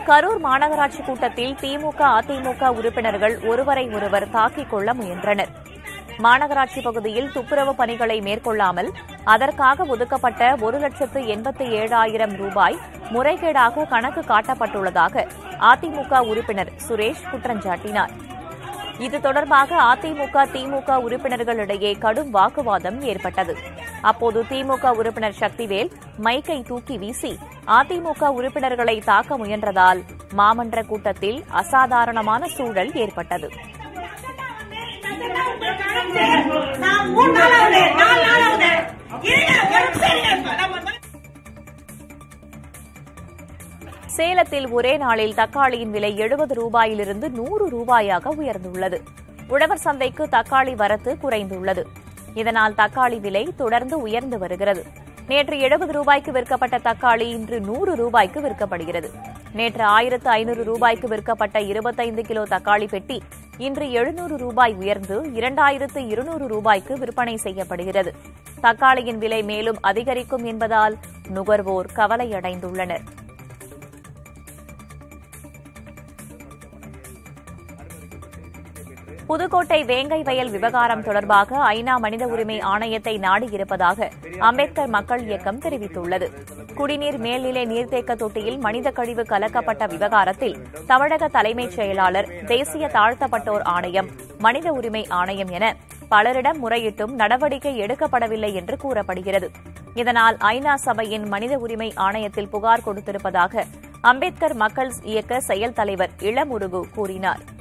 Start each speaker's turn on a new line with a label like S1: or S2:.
S1: கரூர் மாநகராட்சி கூட்டத்தில் திமுக அதிமுக உறுப்பினர்கள் ஒருவரை ஒருவர் தாக்கிக் கொள்ள முயன்றனர் மாநகராட்சி பகுதியில் துப்புரவு பணிகளை மேற்கொள்ளாமல் அதற்காக ஒதுக்கப்பட்ட ஒரு லட்சத்து எண்பத்தி ஏழாயிரம் ரூபாய் முறைகேடாக கணக்கு காட்டப்பட்டுள்ளதாக அதிமுக உறுப்பினர் சுரேஷ் குற்றஞ்சாட்டினார் இது தொடர்பாக அதிமுக திமுக உறுப்பினர்களிடையே கடும் வாக்குவாதம் ஏற்பட்டது அப்போது திமுக உறுப்பினர் சக்திவேல் மைக்கை தூக்கி வீசி அதிமுக உறுப்பினர்களை தாக்க முயன்றதால் மாமன்ற கூட்டத்தில் அசாதாரணமான சூழல் ஏற்பட்டது
S2: நான் மூணு நாளாவது நாலு நாளாவது இருங்க, ஒரு நிமிஷம் இருங்க. நம்ம வந்து-
S1: சேலத்தில் ஒரே நாளில் தக்காளியின் விலை எழுபது ரூபாயிலிருந்து நூறு ரூபாயாக உயர்ந்துள்ளது உழவர் சந்தைக்கு தக்காளி வரத்து குறைந்துள்ளது இதனால் தக்காளி விலை தொடர்ந்து உயர்ந்து வருகிறது நேற்று எழுபது ரூபாய்க்கு விற்கப்பட்ட தக்காளி இன்று நூறு ரூபாய்க்கு விற்கப்படுகிறது நேற்று ஆயிரத்து ஐநூறு ரூபாய்க்கு விற்கப்பட்ட இருபத்தைந்து கிலோ தக்காளி பெட்டி இன்று எழுநூறு ரூபாய் உயர்ந்து இரண்டாயிரத்து இருநூறு ரூபாய்க்கு விற்பனை செய்யப்படுகிறது தக்காளியின் விலை மேலும் அதிகரிக்கும் என்பதால் நுகர்வோர் கவலையடைந்துள்ளனர் புதுக்கோட்டை வேங்கை வயல் விவகாரம் தொடர்பாக ஐநா மனித உரிமை ஆணையத்தை நாடியிருப்பதாக அம்பேத்கர் மக்கள் இயக்கம் தெரிவித்துள்ளது குடிநீர் மேல்நிலை நீர்த்தேக்க தொட்டியில் மனித கழிவு கலக்கப்பட்ட விவகாரத்தில் தமிழக தலைமைச் செயலாளர் தேசிய தாழ்த்தப்பட்டோர் ஆணையம் மனித உரிமை ஆணையம் என பலரிடம் முறையிட்டும் நடவடிக்கை எடுக்கப்படவில்லை என்று கூறப்படுகிறது இதனால் ஐநா சபையின் மனித உரிமை ஆணையத்தில் புகார் கொடுத்திருப்பதாக அம்பேத்கர் மக்கள் இயக்க செயல் தலைவர் இளமுருகு கூறினார்